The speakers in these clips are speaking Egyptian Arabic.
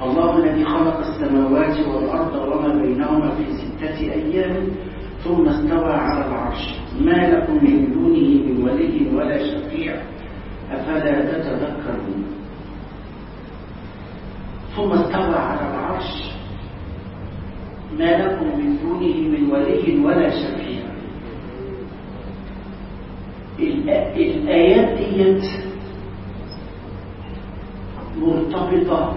الله الذي خلق السماوات والأرض وما بينهما في ستة أيام ثم استوى على العرش ما لكم من دونه من ولي ولا شفيع أفلا تتذكرون ثم استوى على العرش ما لكم من دونه من ولي ولا شفيع الآيات ديت مرتبطة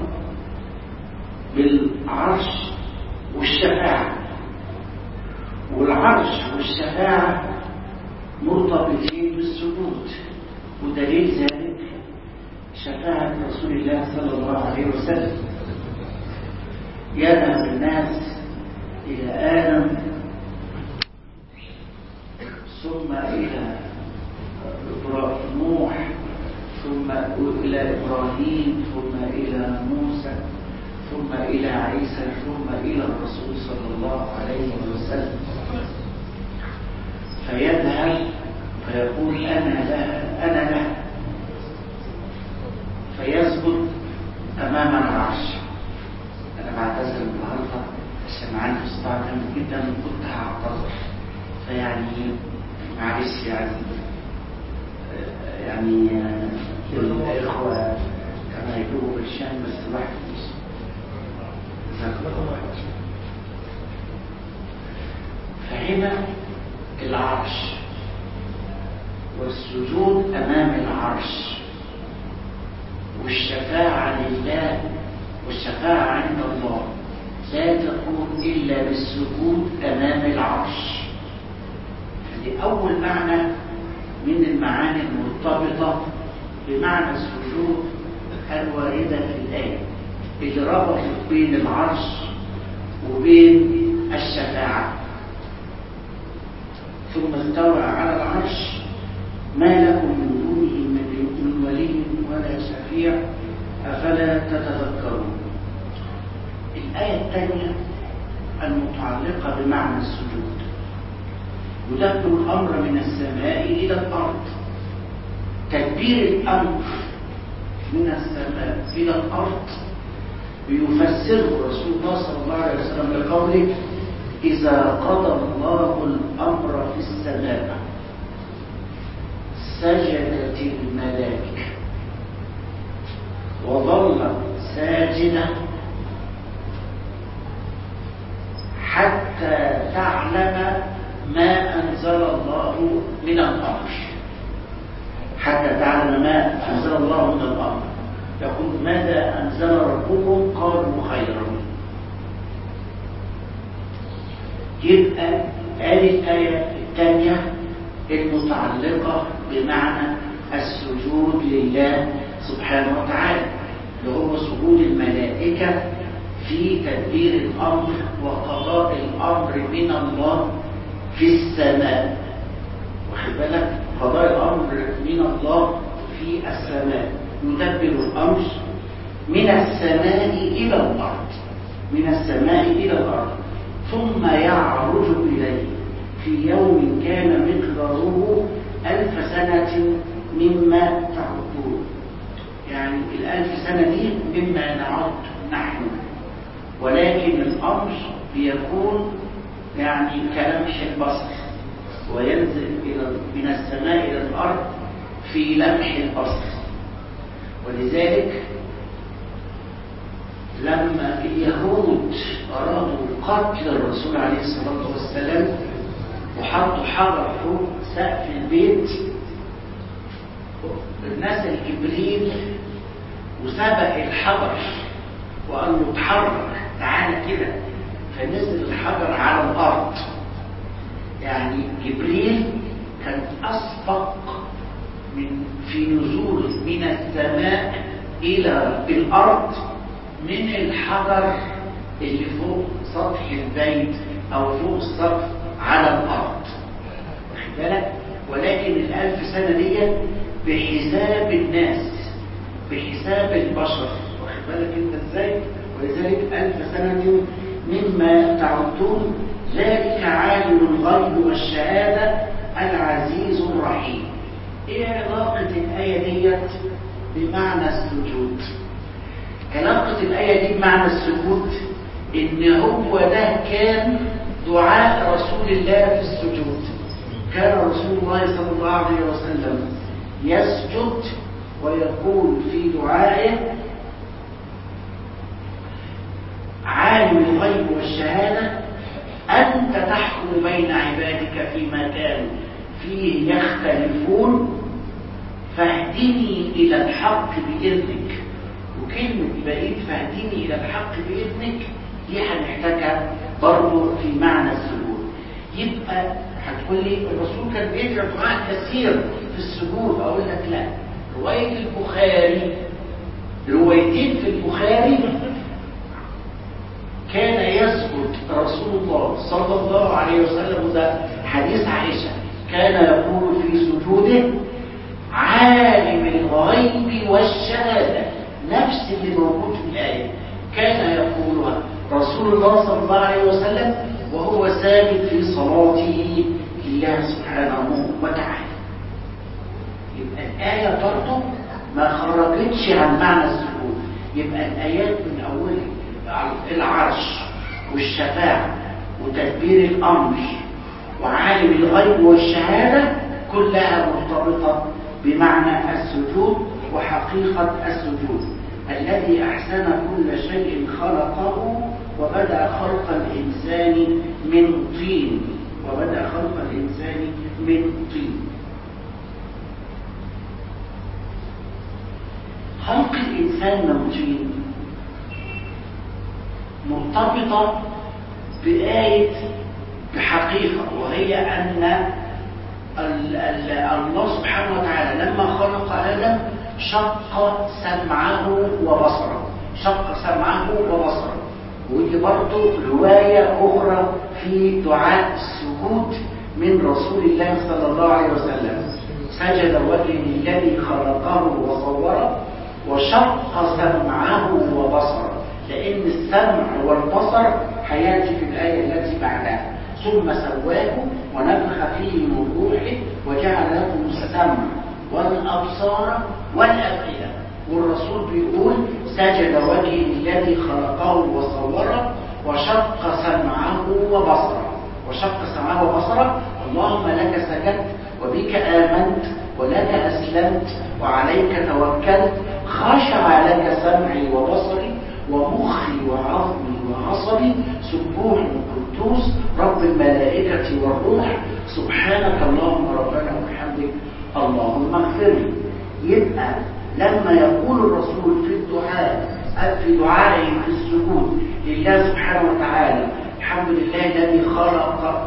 بالعرش والشفاعة والعرش والشفاعة مرتبطين بالسجود ودليل ذلك شفاعة رسول الله صلى الله عليه وسلم يذهب الناس إلى آدم ثم إلى نوح ثم إلى إبراهيم ثم إلى موسى ثم إلى عيسى ثم إلى الرسول صلى الله عليه وسلم فيذهب فيقول أنا لها أنا لها فيسجد أمام العرش أنا بعتذر النهارده عشان عندي صداع جامد جدا كنت هعتذر فيعني معلش يعني يعني الإخوة كما يجيبوا بالشام بس الواحد مش جزاك الله خير فهنا العرش والسجود أمام العرش والشفاعة لله والشفاعة عند الله لا تكون إلا بالسجود أمام العرش هذه أول معنى من المعاني المرتبطة بمعنى السجود الواردة في الآية اللي ربطت بين العرش وبين الشفاعة ثم استوى على العرش ما لكم من دونه من ولي ولا شفيع أفلا تتذكرون الآية الثانية المتعلقة بمعنى السجود يدبر الأمر من السماء إلى الأرض تدبير الأمر من السماء إلى الأرض بيفسره رسول الله صلى الله عليه وسلم بقوله إذا قضى الله الأمر في السماء سجدت الملائكة وظلت ساجدة حتى تعلم ما أنزل الله من الأمر حتى تعلم ما أنزل الله من الأمر يقول ماذا أنزل ربكم قالوا خيرا يبقى آل الآية الثانية المتعلقة بمعنى السجود لله سبحانه وتعالى اللي هو سجود الملائكة في تدبير الأمر وقضاء الأمر من الله في السماء واخد بالك قضاء الأمر من الله في السماء يدبر الأمر من السماء إلى الأرض من السماء إلى الأرض ثم يعرج إليه في يوم كان مقداره ألف سنة مما تعدون يعني الألف سنة دي مما نعد نحن ولكن الأمر بيكون يعني كلمح البصر وينزل إلى من السماء إلى الأرض في لمح البصر ولذلك لما اليهود أرادوا قتل الرسول عليه الصلاة والسلام وحطوا حجر فوق سقف البيت نزل جبريل وسبق الحجر وقال له اتحرك تعالى كده فنزل الحجر على الأرض يعني جبريل كان أسبق من في نزول من السماء إلى الأرض من الحجر اللي فوق سطح البيت أو فوق السقف على الأرض واخد بالك ولكن الألف سنة دي بحساب الناس بحساب البشر واخد بالك انت ازاي ولذلك ألف سنة مما تعدون ذلك عالم الغيب والشهادة العزيز الرحيم ايه علاقة الآية ديت بمعنى السجود علاقة الآية دي بمعنى السجود إن هو ده كان دعاء رسول الله في السجود كان رسول الله صلى الله عليه وسلم يسجد ويقول في دعائه عالم الغيب والشهادة أنت تحكم بين عبادك فيما كانوا فيه يختلفون فاهدني إلى الحق بإذنك وكلمة بقيت فاهديني إلى الحق بإذنك دي هنحتاجها برضه في معنى السجود يبقى هتقول لي الرسول كان بيدعي دعاء كثير في السجود أقول لك لا رواية البخاري روايتين في البخاري كان يسجد رسول الله صلى الله عليه وسلم ده حديث عائشة كان يقول في سجوده عالم الغيب والشهادة نفس اللي موجود في الآية كان يقولها رسول الله صلى الله عليه وسلم وهو ساجد في صلاته لله سبحانه وتعالى يبقى الآية برضه ما خرجتش عن معنى السجود يبقى الآيات من أولها العرش والشفاعة وتدبير الأمر وعالم الغيب والشهادة كلها مرتبطة بمعنى السجود وحقيقة السجود الذي أحسن كل شيء خلقه وبدأ خلق الإنسان من طين وبدأ خلق الإنسان من طين خلق الإنسان من طين مرتبطة بآية بحقيقة وهي أن الله سبحانه وتعالى لما خلق آدم شق سمعه وبصره شق سمعه وبصره ودي برضه رواية أخرى في دعاء السجود من رسول الله صلى الله عليه وسلم سجد وجه الذي خلقه وصوره وشق سمعه وبصره لأن السمع والبصر هياتي في الآية التي بعدها ثم سواه ونفخ فيه من روحه وجعل لكم السمع والأبصار والأفئدة والرسول بيقول سجد وجه الذي خلقه وصوره وشق سمعه وبصره وشق سمعه وبصره اللهم لك سجدت وبك آمنت ولك أسلمت وعليك توكلت خشع لك سمعي وبصري ومخي وعظمي وعصبي سبوح قدوس رب الملائكة والروح سبحانك اللهم ربنا وبحمدك اللهم اغفر لي يبقى لما يقول الرسول في الدعاء في دعائه في السجود لله سبحانه وتعالى الحمد لله الذي خلق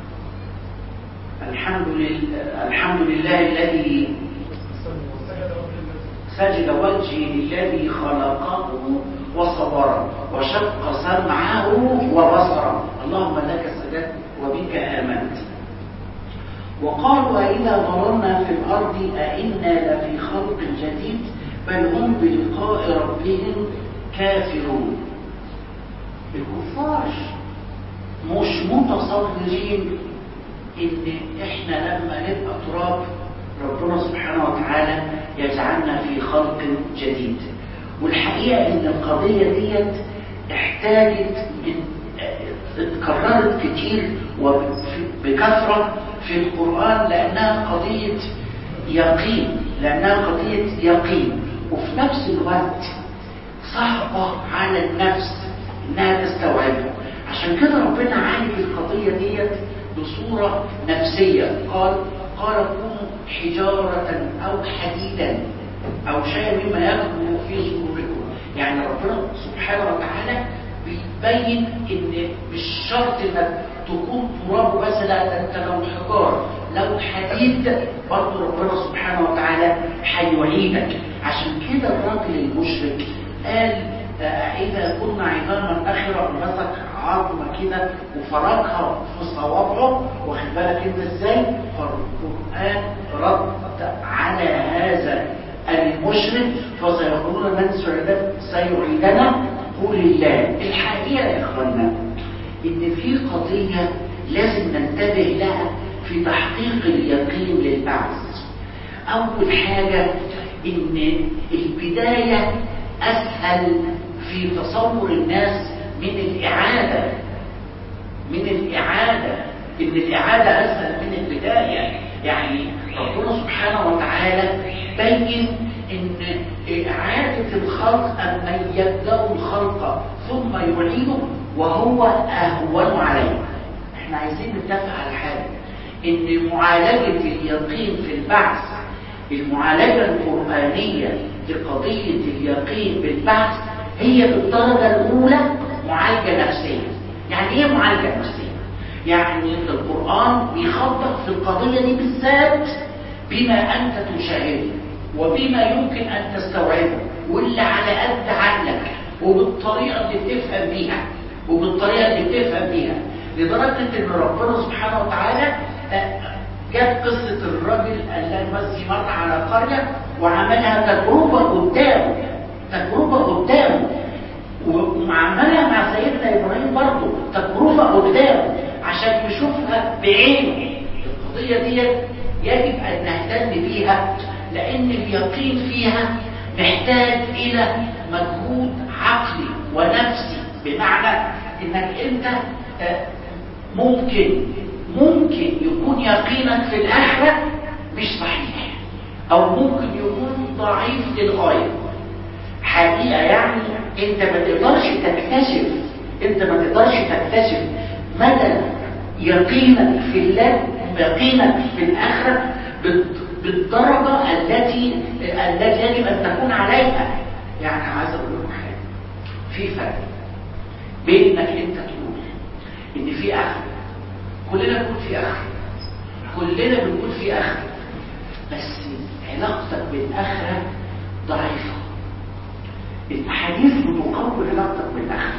الحمد لله الحمد لله الذي سجد وجهي للذي خلقه وصبره وشق سمعه وبصره اللهم لك سجدت وبك آمنت وقالوا أئذا ضللنا في الأرض أئنا لفي خلق جديد بل هم بلقاء ربهم كافرون الكفار مش متصورين ان احنا لما نبقى تراب ربنا سبحانه وتعالى يجعلنا في خلق جديد والحقيقة ان القضية ديت احتاجت اتكررت كتير وبكثرة في القرآن لأنها قضية يقين لأنها قضية يقين وفي نفس الوقت صعبة على النفس إنها تستوعبها عشان كده ربنا عالج القضية ديت بصورة نفسية قال قال كونوا حجارة أو حديدا أو شيء مما يكبر في صدوركم يعني ربنا سبحانه وتعالى بيبين ان مش شرط انك تكون تراب بس لا ده انت لو حجار لو حديد برضه ربنا سبحانه وتعالى هيعيدك عشان كده الراجل المشرك قال اذا كنا عظاما اخره مسك عظمه كده وفرجها في صوابعه واخد بالك انت ازاي فالقران رد على هذا المشرك فسيقولون من سيعيدنا قول الله الحقيقة يا اخوانا ان في قضية لازم ننتبه لها في تحقيق اليقين للبعث اول حاجة ان البداية اسهل في تصور الناس من الاعاده من الاعاده ان الاعاده اسهل من البدايه يعني ربنا سبحانه وتعالى بين ان اعاده الخلق اما يبدا الخلق ثم يعيده وهو اهون عليه احنا عايزين نتفق على حاجه ان معالجه اليقين في البعث المعالجه القرانيه لقضيه اليقين بالبعث هي بالدرجه الاولى معالجه نفسيه يعني ايه معالجه نفسيه يعني القرآن بيخطط في القضية دي بالذات بما أنت تشاهده وبما يمكن أن تستوعبه واللي على قد عقلك وبالطريقة اللي بتفهم بيها وبالطريقة اللي بتفهم بيها لدرجة إن ربنا سبحانه وتعالى جاب قصة الراجل اللي بس مر على قرية وعملها تجربة قدامه تجربة قدامه وعملها مع سيدنا إبراهيم برضه تجربة قدامه عشان يشوفها بعينه القضية دي يجب أن نهتم بيها لأن اليقين فيها محتاج إلى مجهود عقلي ونفسي بمعنى إنك أنت ممكن ممكن يكون يقينك في الآخرة مش صحيح أو ممكن يكون ضعيف للغاية حقيقة يعني أنت ما تقدرش تكتشف أنت ما تقدرش تكتشف مدى يقينك في الله يقينك في الآخرة بالدرجة التي التي يجب أن تكون عليها يعني عايز أقول لكم حاجة في فرق بين انك انت تقول ان في آخرة كلنا بنقول في آخرة كلنا بنقول في آخرة بس علاقتك بالآخرة ضعيفة الحديث بتقوي علاقتك بالآخرة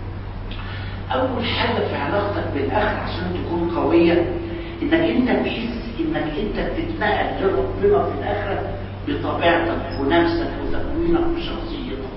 اول حاجة في علاقتك بالاخر عشان تكون قوية انك انت تحس انك انت بتتنقل لربنا في الاخرة بطبيعتك ونفسك وتكوينك وشخصيتك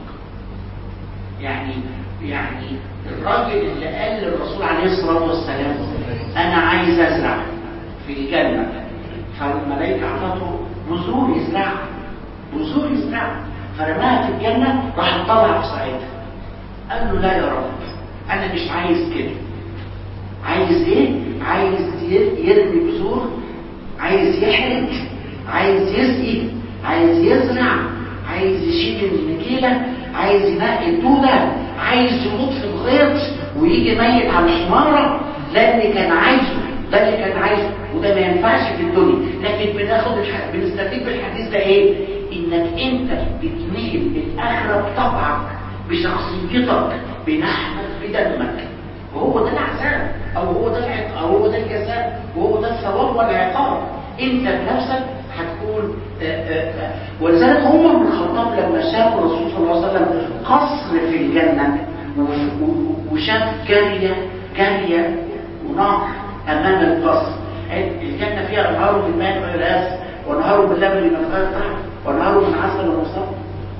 يعني يعني الراجل اللي قال للرسول عليه الصلاة والسلام انا عايز ازرع في الجنة فالملائكة اعطته بذور يزرع بذور يزرع فرماها في الجنة راح طلع في ساعتها قال له لا يا رب انا مش عايز كده عايز ايه عايز يرمي بذور عايز يحرج عايز يسقي عايز يزرع عايز يشيل النجيله عايز ينقي الدوده عايز يموت في الغيط ويجي ميت على الحماره ده اللي كان عايزه ده اللي كان عايزه وده ما ينفعش في الدنيا لكن بناخد الح... بنستفيد بالحديث ده ايه انك انت بتنقل الاخره بطبعك بشخصيتك بلحمك بدمك وهو ده العذاب او هو ده العق... او هو ده الجزاء وهو ده الثواب والعقاب انت بنفسك هتكون ولذلك عمر بن الخطاب لما شاف الرسول صلى الله عليه وسلم قصر في الجنه وشاف جاريه جاريه ونار امام القصر الجنه فيها انهار من ماء وغلاس وانهار من لبن من غير طعم وانهار من عسل ومصطفى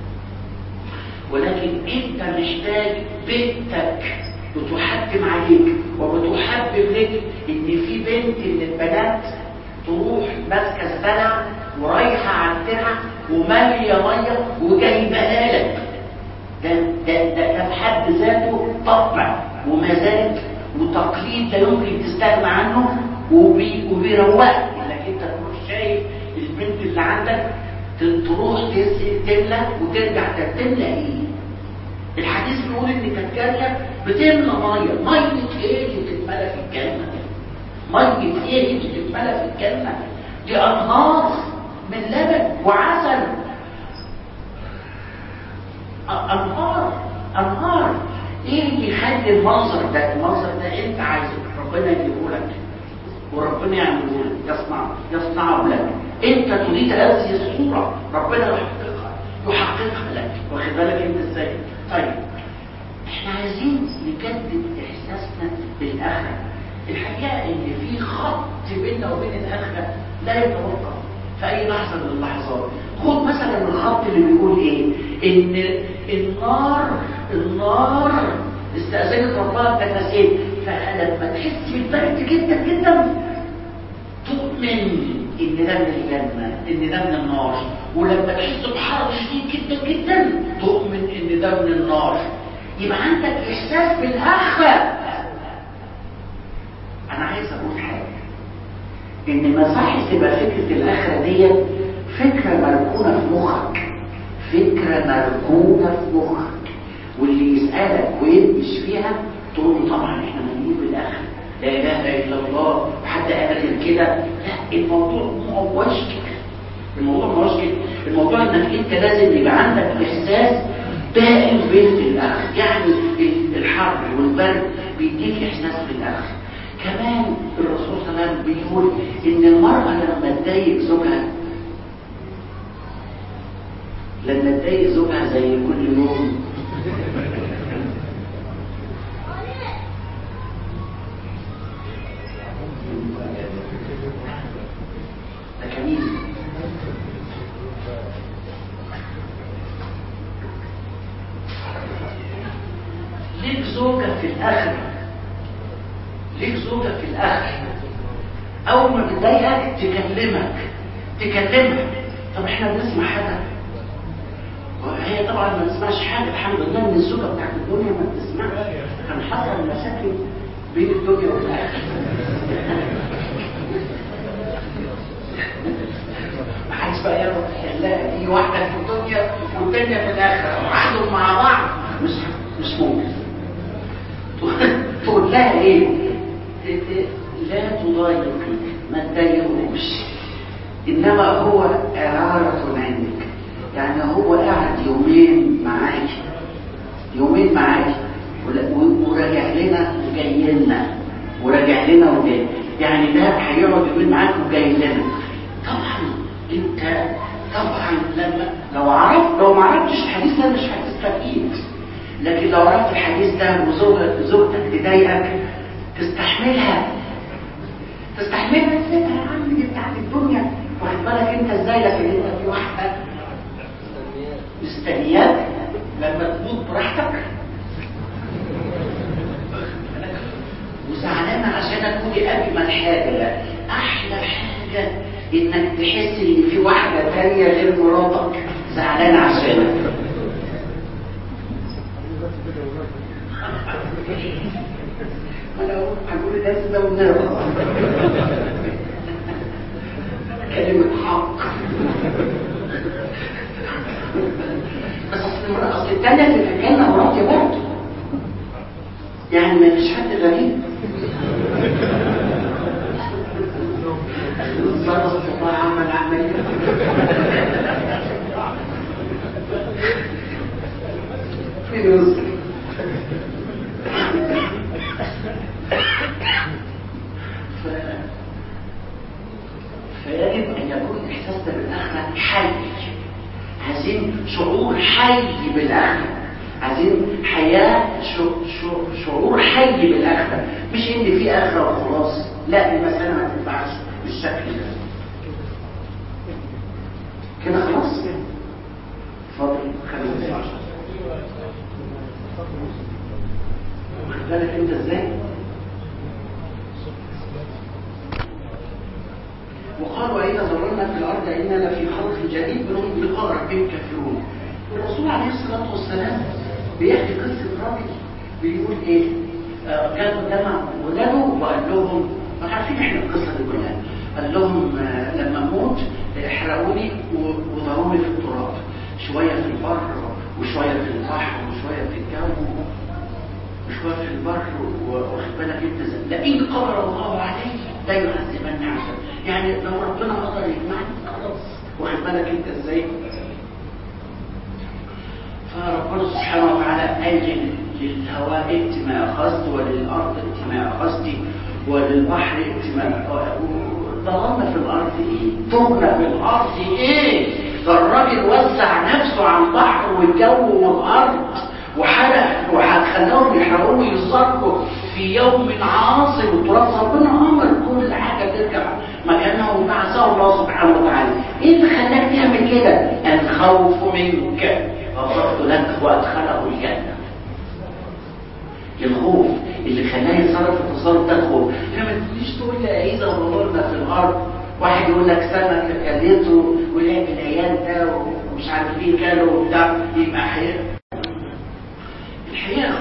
ولكن انت محتاج بنتك بتحكم عليك وبتحبب لك ان في بنت من البنات تروح ماسكه الزرع ورايحه على الترعه وماليه ميه وجايبها لك ده ده ده ده بحد ذاته طبع ومزاج وتقليد لا يمكن تستغنى عنه وبي وبيروقك انك انت تروح شايف البنت اللي عندك تروح تملى وترجع تملى ايه الحديث بيقول ان كانت جاريه بتملى ميه ميه ايه اللي بتتملى في الجنه ميه ايه اللي بتتملى في الجنه دي انهار من لبن وعسل انهار انهار ايه اللي يخلي المنظر ده المنظر ده انت عايزه ربنا يجيبه لك وربنا يعمله لك يصنع يصنعه لك انت تريد هذه الصوره ربنا يحققها يحققها لك واخد بالك انت ازاي طيب احنا عايزين نجدد احساسنا بالاخره الحقيقه ان في خط بيننا وبين الاخره لا يتوقف في اي لحظه من اللحظات خد مثلا الخط اللي بيقول ايه ان النار النار استاذنت ربها بتناسين فلما تحس بالبرد جدا جدا تؤمن ان ده من الجنه ان ده من النار ولما تحس بحر شديد جدا جدا تؤمن ده من النار يبقى عندك احساس بالاخره انا عايز اقول حاجه ان ما صحش تبقى فكره الاخره ديت فكره مركونه في مخك فكره مركونه في مخك واللي يسالك ويدمش فيها تقول له طبعا احنا مؤمنين بالاخره لا اله الا الله وحد قال غير كده لا الموضوع ما هوش كده الموضوع ما هوش كده الموضوع انك انت لازم يبقى عندك احساس دائم بالاخر يعني الحر والبرد بيديك احساس بالاخر كمان الرسول صلى الله عليه وسلم بيقول ان المرأة لما تضايق زوجها لما تضايق زوجها زي كل يوم ده كمين ليك زوجة في الآخرة ليك زوجة في الآخرة أول ما بتضايقك تكلمك تكلمها طب احنا بنسمع حاجة هي طبعا ما بتسمعش حاجة الحمد لله ان الزوجة بتاعت الدنيا ما بتسمعش كان حصل مشاكل بين الدنيا والآخرة محدش بقى يعرف يحلها دي واحدة في الدنيا والتانية في الآخرة وقعدوا مع بعض مش مش ممكن تقول لها ايه لا تضايقي ما تضايقوش انما هو ارارة عندك يعني هو قاعد يومين معاكي يومين معاكي وراجع لنا وجاي لنا وراجع لنا وجاي يعني ده هيقعد يومين معاك وجاي لنا طبعا انت طبعا لما لو عرفت لو ما عرفتش الحديث ده مش هتستفيد لكن لو عرفت الحديث ده وزوجتك زوجتك تضايقك تستحملها تستحملها ازاي يا عم دي بتاعت الدنيا واخد بالك انت ازاي لكن انت في واحده مستنياك لما تموت براحتك وزعلانه عشان ودي اجمل حاجه احلى حاجه انك تحس ان في واحده تانية غير مراتك زعلانه عشانك لو هقول ده اسمه والنار كلمة حق بس اصل اصل التانية اللي في الجنة مراتي برضه يعني ما فيش حد غريب الصلاة الله عمل عمل فين يوصل فيجب ان يكون احساسنا بالاخره حي عايزين شعور حي بالاخره عايزين حياه شعور حي بالاخره مش ان في اخره وخلاص لا المساله ما تنفعش بالشكل ده كده خلاص اتفضل خلينا واخد بالك انت ازاي وقالوا أين ضررنا في الأرض إننا لفي خلق جديد منهم بلقاء ربهم كافرون الرسول عليه الصلاة والسلام بيحكي قصة راجل بيقول إيه آه كان قدام ولاده وقال لهم عارفين احنا القصة دي كلها قال لهم آه لما اموت احرقوني وضروني في التراب شوية في البر وشوية في البحر وشوية في الجو وشوية في البر واخد بالك انت لئن قدر الله عليه لا يعذبني عشان يعني لو ربنا قدر يجمعني خلاص واخد بالك انت ازاي فربنا سبحانه وتعالى قال للهواء ائت ما اخذت وللارض ائت ما اخذت وللبحر ائت ما ضللنا في الارض ايه تهنا في الارض ايه ده الراجل وسع نفسه عن البحر والجو والارض وحرق وخلاهم يحرقوه ويصرفوا في يوم عاصف وتراث ربنا امر كل حاجه ترجع مكانها وبعثه الله سبحانه وتعالى ايه اللي خلاك تعمل كده الخوف منك غفرت لك وادخله الجنه الخوف اللي خلاه يتصرف التصرف ده الخوف انما ما تجيش تقول لي اذا ضررنا في الارض واحد يقول لك سمك كلته ولعب العيال ده ومش عارف ايه كانوا وبتاع يبقى حياه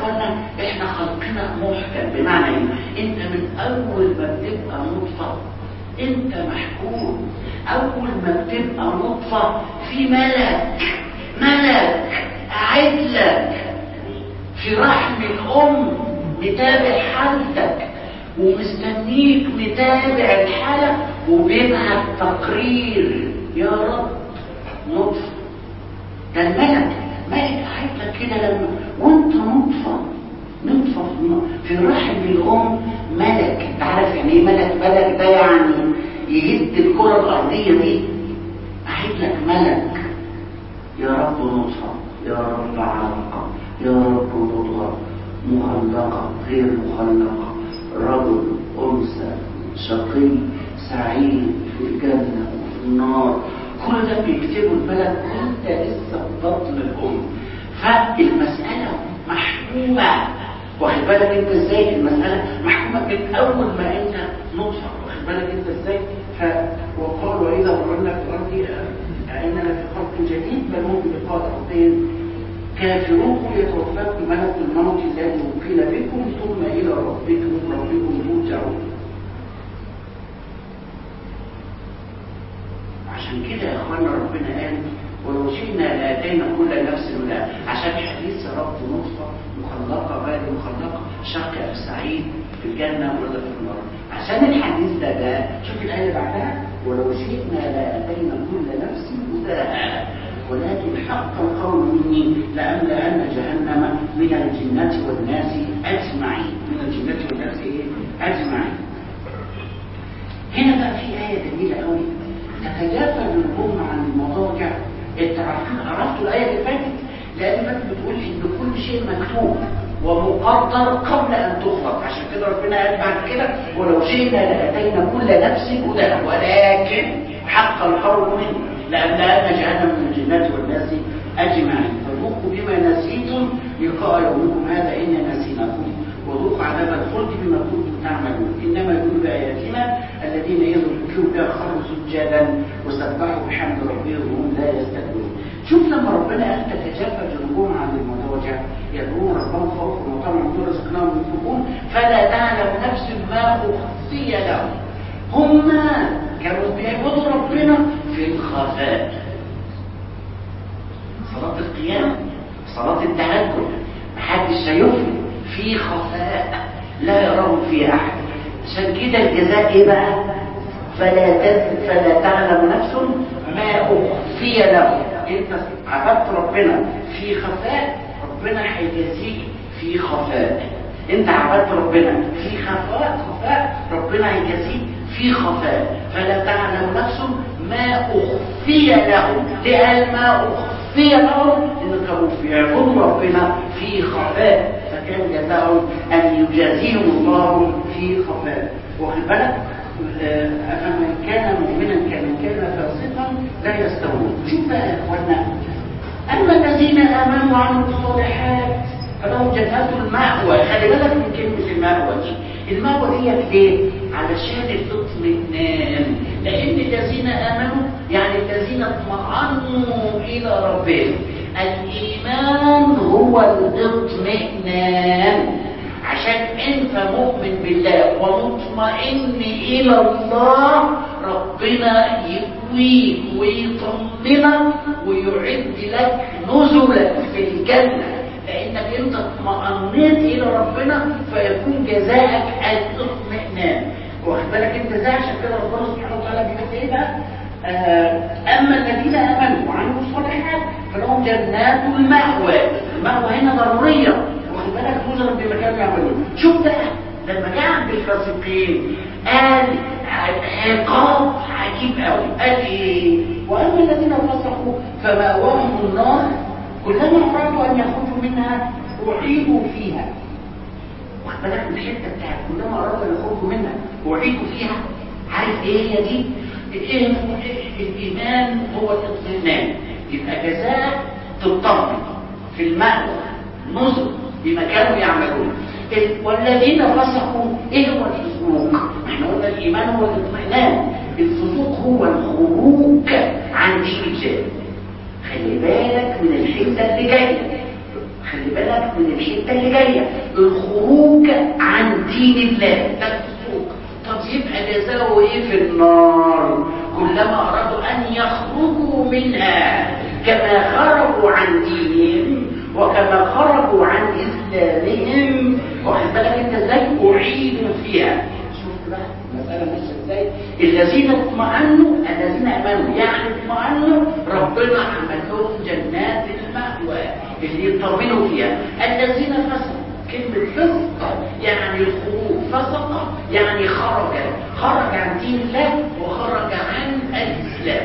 اخوانا احنا خلقنا محكم بمعنى ايه انت من اول ما بتبقى نطفه انت محكوم اول ما بتبقى نطفه في ملك ملك قاعد لك في رحم الام متابع حالتك ومستنيك متابع الحالة وبيبعت تقرير يا رب نطفة ده الملك ملك قاعد لك كده لما وانت نطفة نطفة في رحم الأم ملك انت عارف يعني ايه ملك ملك ده يعني يهد الكرة الأرضية دي قاعد لك ملك يا رب نطفة يا رب علقة يا رب مضغة مخلقة غير مخلقة رجل أنثى شقي سعيد في الجنة وفي النار كل ده بيكتبه الملك وانت لسه في بطن الأم فالمسألة محكومة واخد بالك انت ازاي المسألة محكومة من أول ما انت نطفة واخد بالك انت ازاي ف وقال وإذا مرنا في الأرض أئننا في خلق جديد بل هم بلقاء ربهم كافروكم يتوفاكم ملك الموت الذي وكل بكم ثم إلى ربكم ربكم ترجعون عشان كده يا اخوانا ربنا قال ولو شئنا لاتينا كل نفس هدى عشان حديث رب نطفه مخلقه غير مخلقه شقي او سعيد في الجنه ولا في النار عشان الحديث ده ده شوف الايه اللي بعدها ولو شئنا لاتينا كل نفس هداها ولكن حق القول مني لأملأن جهنم من الجنة والناس أجمعين من الجنة والناس إيه؟ أجمعين هنا بقى في آية جميلة قوي تتجافى الأمة عن المضاجع انت عارفين عرفتوا الآية اللي فاتت لأن فاتت بتقول إن كل شيء مكتوب ومقدر قبل أن تخلق عشان كده ربنا قال بعد كده ولو شئنا لأتينا كل نفس هدى ولكن حق القول مني لأملأن جهنم من الجنات والناس أجمعين فذوقوا بما نسيتم لقاء يومكم هذا إنا نسيناكم وذوقوا عذاب الخلد بما كنتم تعملون إنما يقول بآياتنا الذين يذكروا بها خروا سجادا وسبحوا بحمد ربهم وهم لا يستكبرون شوف لما ربنا قال تتجافى جنوبهم عن المضاجع يدعون ربهم خوفا وطمعا وما رزقناهم ينفقون فلا تعلم نفس ما أخفي لهم هم كانوا بيعبدوا ربنا في الخفاء صلاة القيام صلاة التهجد محدش شايفهم في خفاء لا يراه في احد عشان كده الجزاء ايه بقى فلا تز... فلا تعلم نفس ما اخفي له انت عبدت ربنا في خفاء ربنا هيجازيك في خفاء انت عبدت ربنا في خفاء خفاء ربنا هيجازيك في خفاء فلا تعلم نفس ما اخفي له لان ما اخفي له ان كانوا يعبدوا ربنا في خفاء فكان جزاؤهم ان يجازيهم الله في خفاء واخد بالك أفمن كان مؤمنا كمن كان فاسقا لا يستوون شوف بقى يا اخوانا اما الذين امنوا وعملوا الصالحات فلهم جنات المأوى خلي بالك من كلمه المأوى دي المأوى دي ليه؟ علشان الاطمئنان لان الذين امنوا يعني الذين اطمأنوا الى ربهم الايمان هو الاطمئنان عشان انت مؤمن بالله ومطمئن الى الله ربنا يقويك ويطمنك ويعد لك نزلا في الجنه لانك انت اطمأنيت الى ربنا فيكون جزاءك الاطمئنان واخد بالك انت ازاي عشان كده ربنا سبحانه وتعالى بيقول ايه بقى اما الذين امنوا وعملوا الصالحات فلهم جنات المأوى المأوى هنا ضروريه واخد بالك نزلا بما كانوا يعملون شوف بقى لما جاء عند الفاسقين قال عقاب عجيب قوي قال ايه واما الذين فسقوا فمأواهم النار كلما ارادوا ان يخرجوا منها اعيدوا فيها واخد بالك من الحته بتاعت كلما ارادوا ان يخرجوا منها اعيدوا فيها عارف ايه هي دي ايه الايمان هو الاطمئنان يبقى جزاء تطمن في المأوى نزل بما كانوا يعملون والذين فسقوا ايه هو الفسوق احنا قلنا الايمان هو الاطمئنان الفسوق هو الخروج عن دين الله خلي بالك من الحته اللي جايه خلي بالك من الحته اللي جايه الخروج عن دين الله ده الفسوق طب يبقى جزاؤه ايه في النار كلما ارادوا ان يخرجوا منها كما خرجوا عن دينهم وكما خرجوا عن اسلامهم واخد بالك انت ازاي اعيدوا فيها شفت بقى المساله ماشيه ازاي الذين اطمأنوا الذين امنوا يعني اطمأنوا ربنا عمل لهم جنات المأوى اللي يطمنوا فيها الذين فسقوا كلمة فسق يعني الخروج فسق يعني خرج خرج عن دين الله وخرج عن الإسلام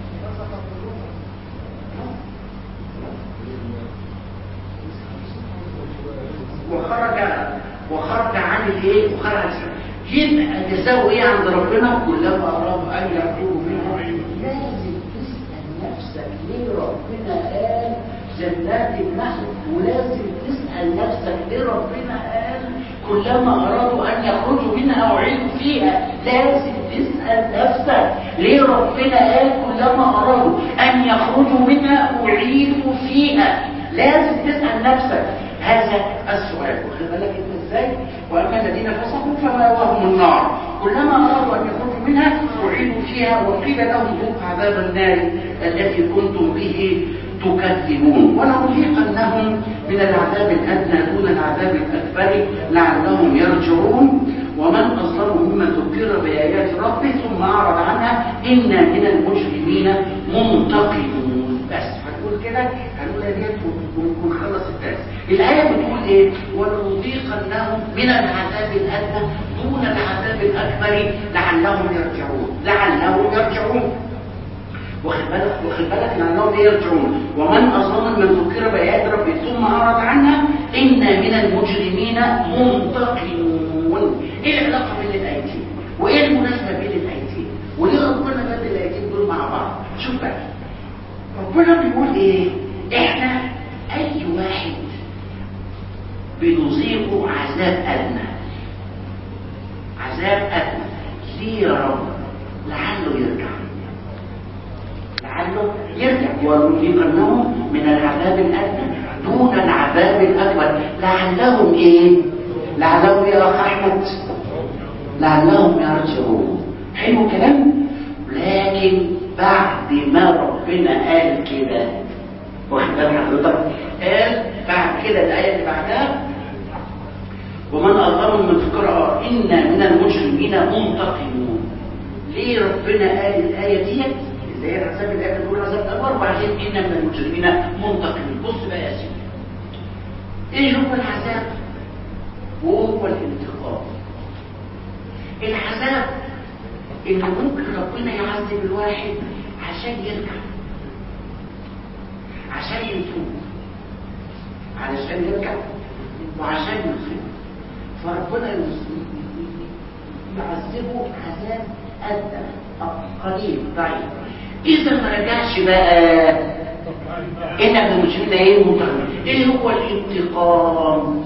وخرج وخرج عن الايه وخرج عن الإسلام يبقى جزاؤه ايه عند ربنا كلما اراد ان يخرجوا منها لازم تسال نفسك ليه ربنا قال جنات النخل ولازم تسال نفسك ليه ربنا قال كلما ارادوا ان يخرجوا منها اعيدوا فيها لازم تسال نفسك ليه ربنا قال كلما ارادوا ان يخرجوا منها اعيدوا فيها لازم تسال نفسك هذا السؤال واخد بالك انت ازاي واما الذين فسقوا فماواهم النار كلما ارادوا ان يخرجوا منها اعيدوا فيها وقيل لهم ذوقوا عذاب النار التي كنتم به تكذبون ولنذيقنهم من العذاب الادنى دون العذاب الاكبر لعلهم يرجعون ومن اظلم ممن ذكر بايات ربه ثم اعرض عنها انا من المجرمين منتقمون بس هنقول كده هنقول ديت ونخلص الدرس الآية بتقول إيه؟ ولنذيقنهم من العذاب الأدنى دون العذاب الأكبر لعلهم يرجعون لعلهم يرجعون واخد بالك واخد بالك لعلهم يرجعون ومن أظلم من ذكر بآيات ربه ثم أعرض عنها إن من المجرمين منتقمون إيه العلاقة بين الآيتين؟ وإيه المناسبة بين الآيتين؟ وليه ربنا بدل الآيتين دول مع بعض؟ شوف بقى ربنا بيقول إيه؟ إحنا أي واحد بنذيقه عذاب أدنى عذاب أدنى ليه يا رب لعله يرجع لعله يرجع ونذيقنهم من العذاب الأدنى دون العذاب الأكبر لعلهم إيه لعلهم يا أخ أحمد لعلهم يرجعون حلو الكلام لكن بعد ما ربنا قال كده واخد بال حضرتك قال بعد كده الآية اللي بعدها ومن أظلم من فكرة إن من المجرمين منتقمون ليه ربنا قال الآية ديت اللي هي العذاب الآية بتقول عذاب أكبر وبعدين إن من المجرمين منتقمون بص بقى يا سيدي إيه هو العذاب وهو الانتقام العذاب إن ممكن ربنا يعذب الواحد عشان يرجع عشان يتوب علشان يرجع وعشان يصيب فربنا يعذبه عذاب أدنى قليل ضعيف إذا ما رجعش بقى إن ابن المجرمين إيه المنتقم إيه هو الانتقام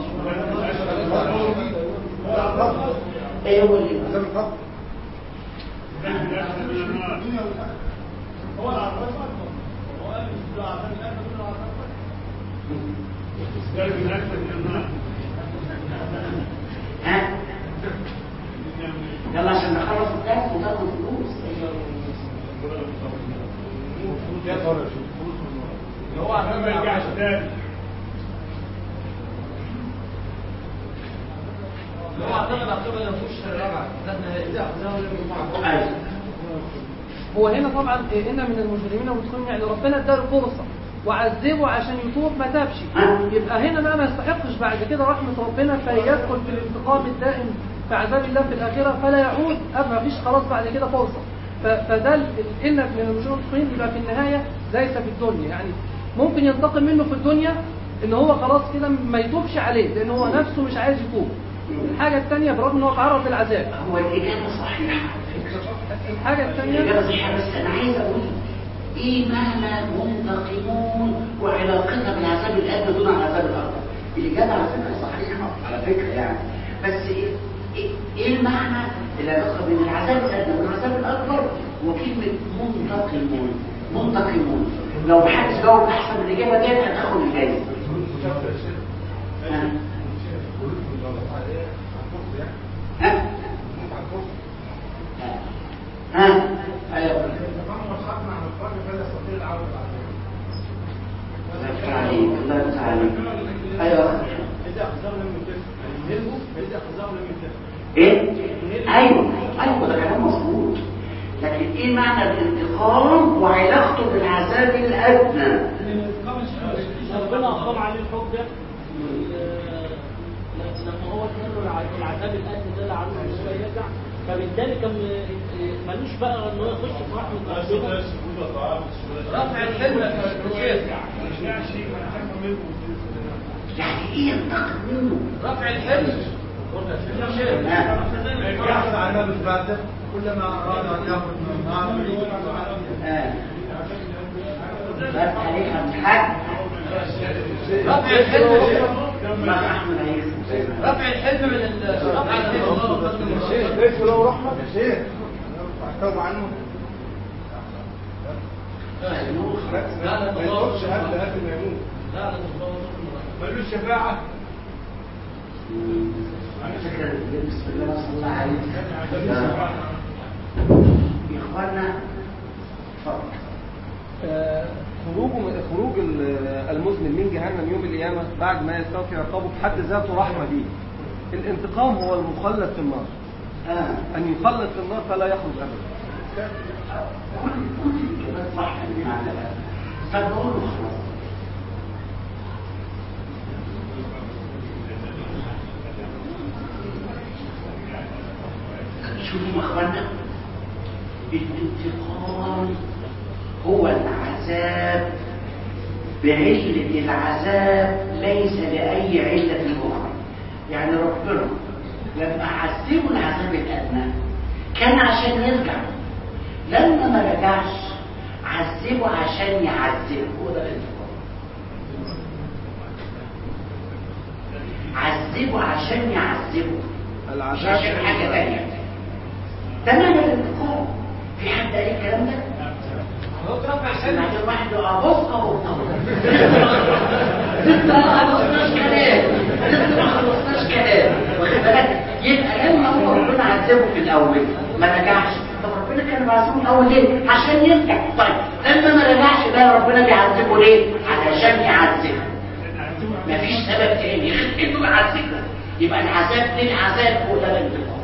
إيه هو الانتقام هو العربية هو قال العربية الآن ها يلا عشان نخلص الدرس وتاخد فلوس هو عشان ما يرجعش تاني لو اعتقد اعتقد ان مفيش رجعه لان اذا اخذناه لم أيوة. هو هنا طبعا إيه، ان من المجرمين والمسلمين يعني ربنا اداله فرصه وعذبه عشان يتوب ما تابش يبقى هنا بقى ما يستحقش بعد كده رحمه ربنا فيدخل في الانتقام الدائم في عذاب الله في الاخره فلا يعود أب ما فيش خلاص بعد كده فرصه ف- فده ال- ال- ان من المجرمين والمسلمين يبقى في النهايه ليس في الدنيا يعني ممكن ينتقم منه في الدنيا ان هو خلاص كده ما يتوبش عليه لان هو نفسه مش عايز يتوب الحاجه الثانيه برغم ان هو تعرض للعذاب هو الإجابة صحيحة على فكرة الحاجه الثانيه الإجابة صحيحة بس أنا عايز أقول إيه معنى منتقمون وعلاقتها بالعذاب الأدنى دون العذاب الأكبر الإجابة على فكرة صحيحة على فكرة يعني بس إيه, إيه, إيه المعنى العلاقة بين العذاب الأدنى والعذاب الأكبر وكلمة منتقمون منتقمون لو محدش جاوب أحسن من الإجابة ديت هتاخد الجايزة ايه ايوه ايوه ده كلام مظبوط لكن ايه معنى الانتقام وعلاقته بالعذاب الادنى ربنا أقام عليه الحكم ده آه، لما هو اداله الع- العذاب الأدنى ده اللي عنده شوية يرجع فبالتالي كان آه، ملوش بقى ان هو يخش في رحمة ربنا رفع الحلم يا شيخ يعني ايه ينتقم منه رفع الحلم يا شيخ آه. يحصل على باب الفاتح كلما اراد ان ياخذ من النار يريد آه. بس عليك الحج رفع الحلم يا شيخ ما احمد هيثم رفع الحلم من ال- رفع الحلم من الشيخ ليس له رحمه يا شيخ احكم عنه لا لا ما يقولش قبل قبل ما يموت لا لا ملوش شفاعه على فكرة بسم الله ما شاء الله عليك يا اخوانا اتفضل آه، خروجه من خروج ال- المذنب من جهنم يوم القيامة بعد ما يستوفي عقابه بحد ذاته رحمة بيه الانتقام هو المخلد في النار اه أن يخلد في النار فلا يخرج أبدا كل كل الإجابات صح بمعنى لا فنقول له خلاص شوفوا يا اخوانا الانتقام هو العذاب بعلة العذاب ليس لأي علة أخرى يعني ربنا لما عذبوا العذاب الأدنى كان عشان يرجع لما ما رجعش عذبه عشان يعذبه هو ده الانتقام عذبه عشان يعذبه مش عشان حاجة تانية ده معنى الانتقام في حد قال الكلام ده؟ هو رفع عشان الحلم عشان واحد ابص اهو لسه ما خلصناش كلام لسه ما خلصناش كلام واخد بالك يبقى لما هو ربنا عذبه في الاول ما رجعش طب ربنا كان معذبه الاول ليه؟ عشان يرجع طيب لما ما رجعش بقى ربنا بيعذبه ليه؟ علشان يعذبه مفيش سبب تاني غير انه يعذبه يبقى العذاب للعذاب هو ده الانتقام